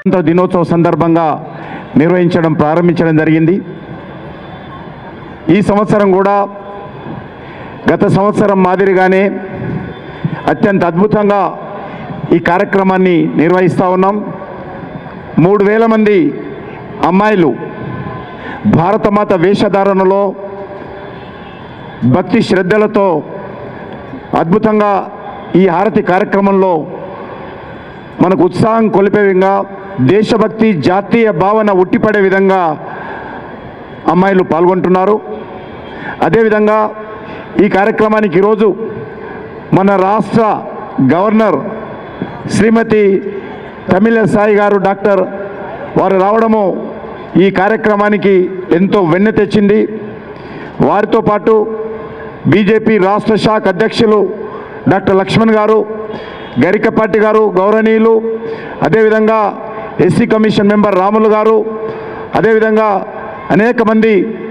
స్వాతంత్ర దినోత్సవ సందర్భంగా నిర్వహించడం ప్రారంభించడం జరిగింది ఈ సంవత్సరం కూడా గత సంవత్సరం మాదిరిగానే అత్యంత అద్భుతంగా ఈ కార్యక్రమాన్ని నిర్వహిస్తూ ఉన్నాం మూడు వేల మంది అమ్మాయిలు భారతమాత వేషధారణలో భక్తి శ్రద్ధలతో అద్భుతంగా ఈ హారతి కార్యక్రమంలో మనకు ఉత్సాహం కొలిపే విధంగా దేశభక్తి జాతీయ భావన ఉట్టిపడే విధంగా అమ్మాయిలు పాల్గొంటున్నారు అదేవిధంగా ఈ కార్యక్రమానికి ఈరోజు మన రాష్ట్ర గవర్నర్ శ్రీమతి తమిళ సాయి గారు డాక్టర్ వారు రావడము ఈ కార్యక్రమానికి ఎంతో వెన్నె తెచ్చింది వారితో పాటు బీజేపీ రాష్ట్ర శాఖ అధ్యక్షులు డాక్టర్ లక్ష్మణ్ గారు గరికపాటి గారు గౌరవనీయులు అదేవిధంగా ఎస్సీ కమిషన్ మెంబర్ రాములు గారు అదేవిధంగా అనేక మంది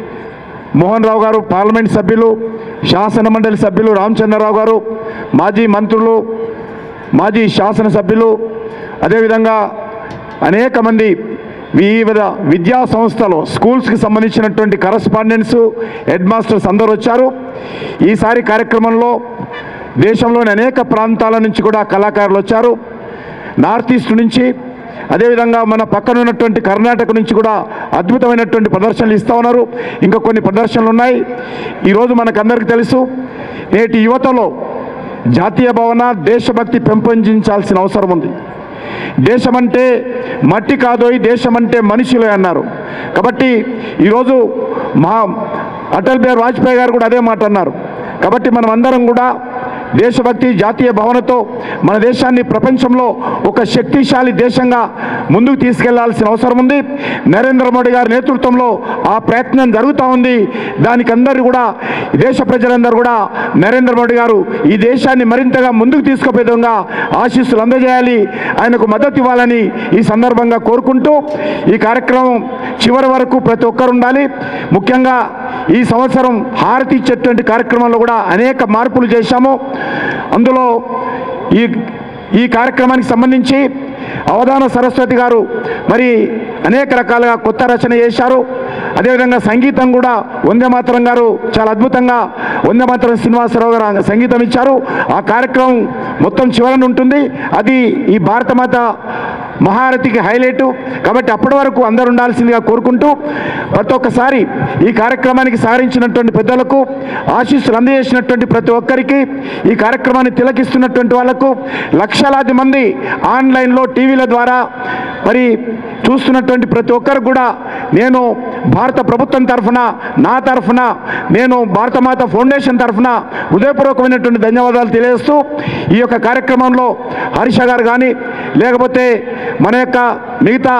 మోహన్ రావు గారు పార్లమెంట్ సభ్యులు శాసన మండలి సభ్యులు రామచంద్రరావు గారు మాజీ మంత్రులు మాజీ శాసనసభ్యులు అదేవిధంగా అనేక మంది వివిధ విద్యా సంస్థలు స్కూల్స్కి సంబంధించినటువంటి కరస్పాండెంట్స్ హెడ్ మాస్టర్స్ అందరూ వచ్చారు ఈసారి కార్యక్రమంలో దేశంలోని అనేక ప్రాంతాల నుంచి కూడా కళాకారులు వచ్చారు నార్త్ ఈస్ట్ నుంచి అదేవిధంగా మన పక్కన ఉన్నటువంటి కర్ణాటక నుంచి కూడా అద్భుతమైనటువంటి ప్రదర్శనలు ఇస్తూ ఉన్నారు ఇంకా కొన్ని ప్రదర్శనలు ఉన్నాయి ఈరోజు మనకందరికీ తెలుసు నేటి యువతలో జాతీయ భావన దేశభక్తి పెంపొందించాల్సిన అవసరం ఉంది దేశమంటే మట్టి కాదోయ్ దేశమంటే మనుషులే అన్నారు కాబట్టి ఈరోజు మా అటల్ బిహారీ వాజ్పేయి గారు కూడా అదే మాట అన్నారు కాబట్టి మనం అందరం కూడా దేశభక్తి జాతీయ భావనతో మన దేశాన్ని ప్రపంచంలో ఒక శక్తిశాలి దేశంగా ముందుకు తీసుకెళ్లాల్సిన అవసరం ఉంది నరేంద్ర మోడీ గారి నేతృత్వంలో ఆ ప్రయత్నం జరుగుతూ ఉంది దానికి అందరూ కూడా ఈ దేశ ప్రజలందరూ కూడా నరేంద్ర మోడీ గారు ఈ దేశాన్ని మరింతగా ముందుకు తీసుకుపోయే విధంగా ఆశీస్సులు అందజేయాలి ఆయనకు మద్దతు ఇవ్వాలని ఈ సందర్భంగా కోరుకుంటూ ఈ కార్యక్రమం చివరి వరకు ప్రతి ఒక్కరు ఉండాలి ముఖ్యంగా ఈ సంవత్సరం హారతి ఇచ్చేటువంటి కార్యక్రమంలో కూడా అనేక మార్పులు చేశాము అందులో ఈ ఈ కార్యక్రమానికి సంబంధించి అవధాన సరస్వతి గారు మరి అనేక రకాలుగా కొత్త రచన చేశారు అదేవిధంగా సంగీతం కూడా వందే మాతరం గారు చాలా అద్భుతంగా వందే మాతరం శ్రీనివాసరావు గారు సంగీతం ఇచ్చారు ఆ కార్యక్రమం మొత్తం చివరన ఉంటుంది అది ఈ భారతమాత మహారథికి హైలైట్ కాబట్టి అప్పటి వరకు అందరు ఉండాల్సిందిగా కోరుకుంటూ ప్రతి ఒక్కసారి ఈ కార్యక్రమానికి సహకరించినటువంటి పెద్దలకు ఆశీస్సులు అందజేసినటువంటి ప్రతి ఒక్కరికి ఈ కార్యక్రమాన్ని తిలకిస్తున్నటువంటి వాళ్లకు లక్షలాది మంది ఆన్లైన్లో టీవీల ద్వారా మరి చూస్తున్నటువంటి ప్రతి ఒక్కరు కూడా నేను భారత ప్రభుత్వం తరఫున నా తరఫున నేను భారతమాత ఫౌండేషన్ తరఫున హృదయపూర్వకమైనటువంటి ధన్యవాదాలు తెలియజేస్తూ ఈ యొక్క కార్యక్రమంలో హర్ష గారు కానీ లేకపోతే మన యొక్క మిగతా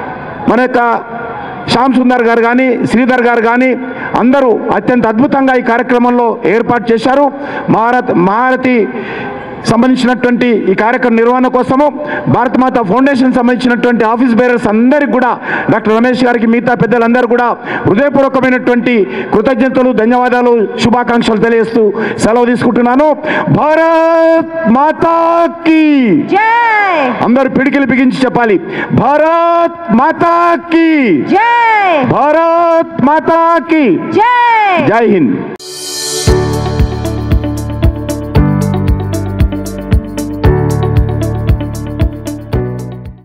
మన యొక్క శ్యామ్ సుందర్ గారు కానీ శ్రీధర్ గారు కానీ అందరూ అత్యంత అద్భుతంగా ఈ కార్యక్రమంలో ఏర్పాటు చేశారు మహారత్ మహారథి సంబంధించినటువంటి ఈ కార్యక్రమ నిర్వహణ కోసము భారతమాత ఫౌండేషన్ సంబంధించినటువంటి ఆఫీస్ బేరర్స్ అందరికీ కూడా డాక్టర్ రమేష్ గారికి మిగతా పెద్దలందరూ కూడా హృదయపూర్వకమైనటువంటి కృతజ్ఞతలు ధన్యవాదాలు శుభాకాంక్షలు తెలియజేస్తూ సెలవు తీసుకుంటున్నాను భారత్ మాతాకి జై అందరు పిడికిలు బిగించి చెప్పాలి భారత్ మాతాకి జై భారత్ మాతాకి జై జై హింద్